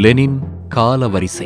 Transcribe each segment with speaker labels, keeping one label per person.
Speaker 1: Lenin காலவரிசை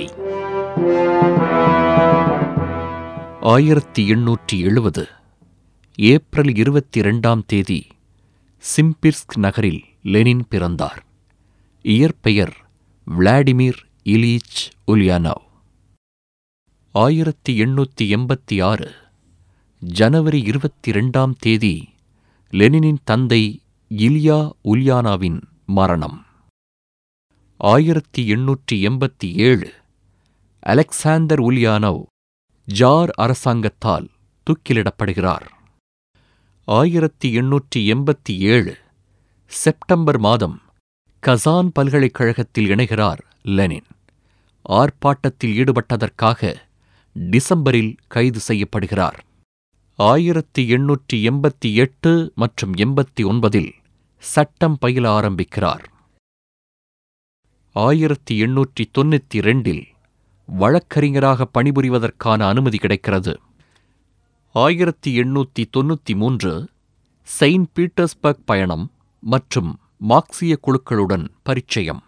Speaker 1: ஆயிரத்தி எண்ணூற்றி எழுபது ஏப்ரல் இருபத்தி இரண்டாம் தேதி சிம்பிர்ஸ்க் நகரில் லெனின் பிறந்தார் இயற்பெயர் விளாடிமிர் இலீச் உல்யானவ் ஆயிரத்தி எண்ணூற்றி எண்பத்தி ஆறு ஜனவரி இருபத்தி இரண்டாம் தேதி லெனினின் தந்தை இலியா உல்யானாவின் மரணம் ஆயிரத்தி எண்ணூற்றி எண்பத்தி ஏழு அலெக்சாந்தர் உல்யானவ் ஜார் அரசாங்கத்தால் தூக்கிலிடப்படுகிறார் ஆயிரத்தி எண்ணூற்றி எண்பத்தி ஏழு செப்டம்பர் மாதம் கசான் பல்கலைக்கழகத்தில் இணைகிறார் லெனின் ஆர்ப்பாட்டத்தில் ஈடுபட்டதற்காக டிசம்பரில் கைது செய்யப்படுகிறார் ஆயிரத்தி எண்ணூற்றி எண்பத்தி எட்டு மற்றும் எண்பத்தி ஒன்பதில் சட்டம் பயில ஆரம்பிக்கிறார் ஆயிரத்தி எண்ணூற்றி தொண்ணூற்றி ரெண்டில் வழக்கறிஞராக பணிபுரிவதற்கான அனுமதி கிடைக்கிறது ஆயிரத்தி எண்ணூற்றி தொண்ணூற்றி மூன்று செயின்ட் பீட்டர்ஸ்பர்க் பயணம் மற்றும் மார்க்சிய குழுக்களுடன் பரிச்சயம்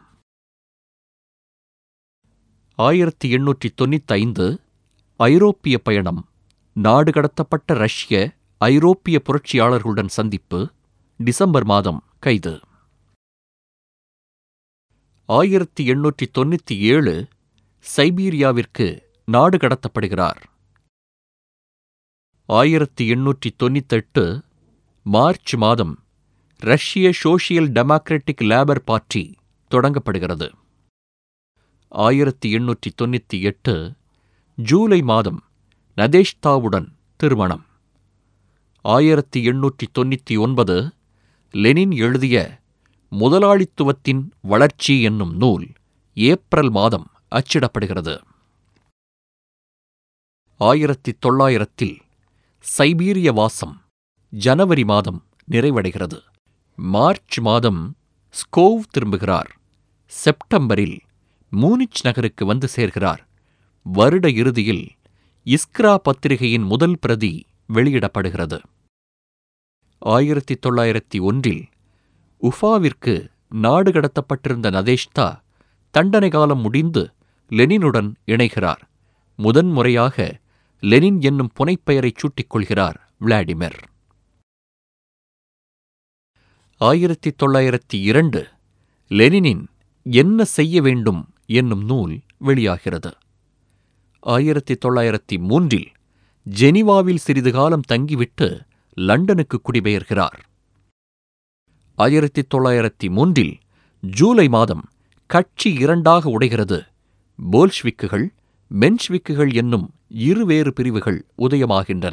Speaker 1: ஆயிரத்தி எண்ணூற்றி தொண்ணூத்தைந்து ஐரோப்பிய பயணம் நாடு கடத்தப்பட்ட ரஷ்ய ஐரோப்பிய புரட்சியாளர்களுடன் சந்திப்பு டிசம்பர் மாதம் கைது ஆயிரத்தி எண்ணூற்றி தொண்ணூற்றி ஏழு சைபீரியாவிற்கு நாடு கடத்தப்படுகிறார் ஆயிரத்தி எண்ணூற்றி தொண்ணூத்தெட்டு மார்ச் மாதம் ரஷ்ய சோஷியல் டெமோக்ராட்டிக் லேபர் பார்ட்டி தொடங்கப்படுகிறது ஆயிரத்தி எண்ணூற்றி தொண்ணூற்றி எட்டு ஜூலை மாதம் நதேஷ்தாவுடன் திருமணம் ஆயிரத்தி எண்ணூற்றி தொண்ணூற்றி ஒன்பது லெனின் எழுதிய முதலாளித்துவத்தின் வளர்ச்சி என்னும் நூல் ஏப்ரல் மாதம் அச்சிடப்படுகிறது ஆயிரத்தி தொள்ளாயிரத்தில் சைபீரிய வாசம் ஜனவரி மாதம் நிறைவடைகிறது மார்ச் மாதம் ஸ்கோவ் திரும்புகிறார் செப்டம்பரில் மூனிச் நகருக்கு வந்து சேர்கிறார் வருட இறுதியில் இஸ்க்ரா பத்திரிகையின் முதல் பிரதி வெளியிடப்படுகிறது ஆயிரத்தி தொள்ளாயிரத்தி ஒன்றில் உஃபாவிற்கு நாடு கடத்தப்பட்டிருந்த நதேஷ்தா தண்டனை காலம் முடிந்து லெனினுடன் இணைகிறார் முதன்முறையாக லெனின் என்னும் புனைப்பெயரைச் சூட்டிக் கொள்கிறார் விளாடிமிர் ஆயிரத்தி தொள்ளாயிரத்தி இரண்டு லெனினின் என்ன செய்ய வேண்டும் என்னும் நூல் வெளியாகிறது ஆயிரத்தி தொள்ளாயிரத்தி மூன்றில் ஜெனிவாவில் சிறிது காலம் தங்கிவிட்டு லண்டனுக்கு குடிபெயர்கிறார் ஆயிரத்தி தொள்ளாயிரத்தி மூன்றில் ஜூலை மாதம் கட்சி இரண்டாக உடைகிறது போல்ஷ்விக்குகள் மென்ஷ்விக்குகள் என்னும் இருவேறு பிரிவுகள் உதயமாகின்றன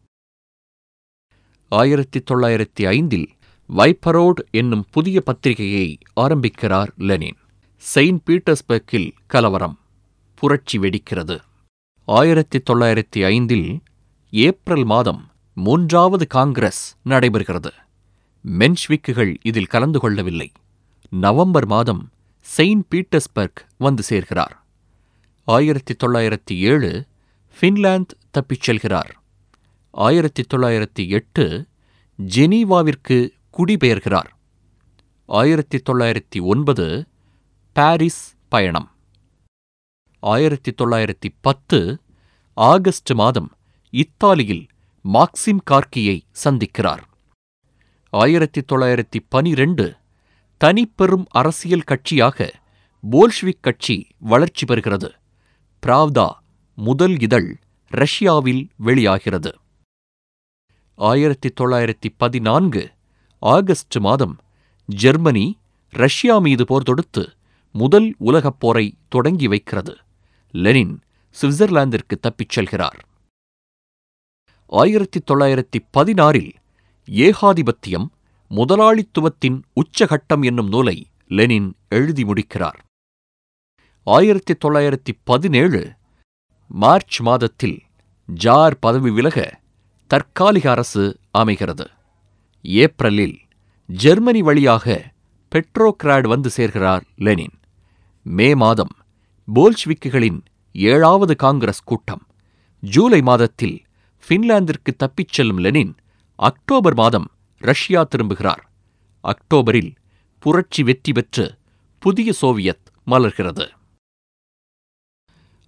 Speaker 1: ஆயிரத்தி தொள்ளாயிரத்தி ஐந்தில் வைப்பரோட் என்னும் புதிய பத்திரிகையை ஆரம்பிக்கிறார் லெனின் செயின்ட் பீட்டர்ஸ்பர்க்கில் கலவரம் புரட்சி வெடிக்கிறது ஆயிரத்தி தொள்ளாயிரத்தி ஐந்தில் ஏப்ரல் மாதம் மூன்றாவது காங்கிரஸ் நடைபெறுகிறது மென்ஷ்விக்குகள் இதில் கலந்து கொள்ளவில்லை நவம்பர் மாதம் செயின்ட் பீட்டர்ஸ்பர்க் வந்து சேர்கிறார் ஆயிரத்தி தொள்ளாயிரத்தி ஏழு ஃபின்லாந்து தப்பிச் செல்கிறார் ஆயிரத்தி தொள்ளாயிரத்தி எட்டு ஜெனீவாவிற்கு குடிபெயர்கிறார் ஆயிரத்தி தொள்ளாயிரத்தி ஒன்பது பாரிஸ் பயணம் ஆயிரத்தி தொள்ளாயிரத்தி பத்து ஆகஸ்ட் மாதம் இத்தாலியில் மாக்சிம் கார்கியை சந்திக்கிறார் ஆயிரத்தி தொள்ளாயிரத்தி பனிரெண்டு தனிப்பெரும் அரசியல் கட்சியாக போல்ஷ்விக் கட்சி வளர்ச்சி பெறுகிறது பிராவ்தா முதல் இதழ் ரஷ்யாவில் வெளியாகிறது ஆயிரத்தி தொள்ளாயிரத்தி பதினான்கு ஆகஸ்ட் மாதம் ஜெர்மனி ரஷ்யா மீது போர் தொடுத்து முதல் உலகப் போரை தொடங்கி வைக்கிறது லெனின் சுவிட்சர்லாந்திற்கு தப்பிச் செல்கிறார் ஆயிரத்தி தொள்ளாயிரத்தி பதினாறில் ஏகாதிபத்தியம் முதலாளித்துவத்தின் உச்சகட்டம் என்னும் நூலை லெனின் எழுதி முடிக்கிறார் ஆயிரத்தி தொள்ளாயிரத்தி பதினேழு மார்ச் மாதத்தில் ஜார் பதவி விலக தற்காலிக அரசு அமைகிறது ஏப்ரலில் ஜெர்மனி வழியாக பெட்ரோகிராட் வந்து சேர்கிறார் லெனின் மே மாதம் போல்ஷ்விக்குகளின் ஏழாவது காங்கிரஸ் கூட்டம் ஜூலை மாதத்தில் ஃபின்லாந்திற்கு தப்பிச் செல்லும் லெனின் அக்டோபர் மாதம் ரஷ்யா திரும்புகிறார் அக்டோபரில் புரட்சி வெற்றி பெற்று புதிய சோவியத் மலர்கிறது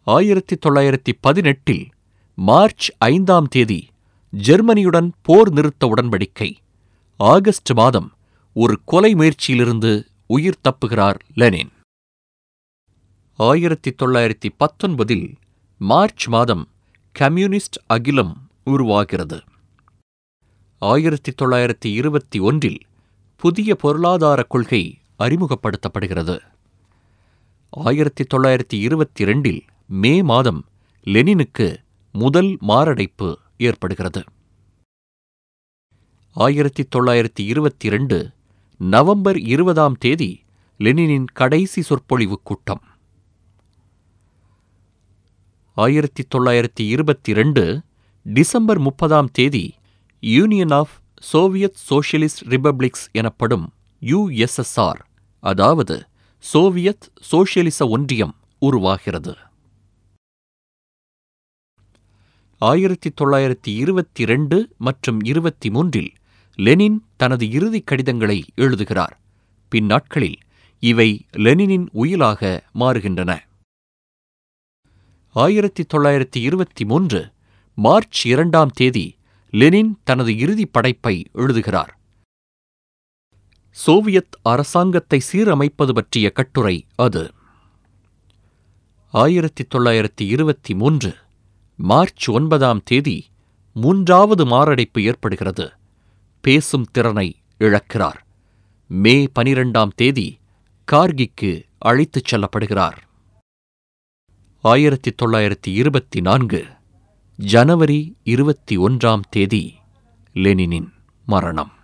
Speaker 1: ஆயிரத்தி தொள்ளாயிரத்தி பதினெட்டில் மார்ச் ஐந்தாம் தேதி ஜெர்மனியுடன் போர் நிறுத்த உடன்படிக்கை ஆகஸ்ட் மாதம் ஒரு கொலை முயற்சியிலிருந்து உயிர் தப்புகிறார் லெனின் ஆயிரத்தி தொள்ளாயிரத்தி பத்தொன்பதில் மார்ச் மாதம் கம்யூனிஸ்ட் அகிலம் உருவாகிறது ஆயிரத்தி தொள்ளாயிரத்தி இருபத்தி ஒன்றில் புதிய பொருளாதார கொள்கை அறிமுகப்படுத்தப்படுகிறது ஆயிரத்தி தொள்ளாயிரத்தி இருபத்தி இரண்டில் மே மாதம் லெனினுக்கு முதல் மாரடைப்பு ஏற்படுகிறது ஆயிரத்தி தொள்ளாயிரத்தி இருபத்தி இரண்டு நவம்பர் இருபதாம் தேதி லெனினின் கடைசி சொற்பொழிவு கூட்டம் ஆயிரத்தி தொள்ளாயிரத்தி இருபத்தி இரண்டு டிசம்பர் முப்பதாம் தேதி Union of Soviet Socialist Republics எனப்படும் யுஎஸ்எஸ்ஆர் அதாவது சோவியத் சோஷியலிச ஒன்றியம் உருவாகிறது ஆயிரத்தி தொள்ளாயிரத்தி இருபத்தி இரண்டு மற்றும் இருபத்தி மூன்றில் லெனின் தனது இறுதிக் கடிதங்களை எழுதுகிறார் பின்னாட்களில் இவை லெனினின் உயிலாக மாறுகின்றன ஆயிரத்தி தொள்ளாயிரத்தி இருபத்தி மூன்று மார்ச் இரண்டாம் தேதி லெனின் தனது இறுதிப் படைப்பை எழுதுகிறார் சோவியத் அரசாங்கத்தை சீரமைப்பது பற்றிய கட்டுரை அது ஆயிரத்தி தொள்ளாயிரத்தி இருபத்தி மூன்று மார்ச் ஒன்பதாம் தேதி மூன்றாவது மாரடைப்பு ஏற்படுகிறது பேசும் திறனை இழக்கிறார் மே பனிரெண்டாம் தேதி கார்கிக்கு அழைத்துச் செல்லப்படுகிறார் ஆயிரத்தி தொள்ளாயிரத்தி இருபத்தி நான்கு ஜனவரி இருபத்தி ஒன்றாம் தேதி லெனினின் மரணம்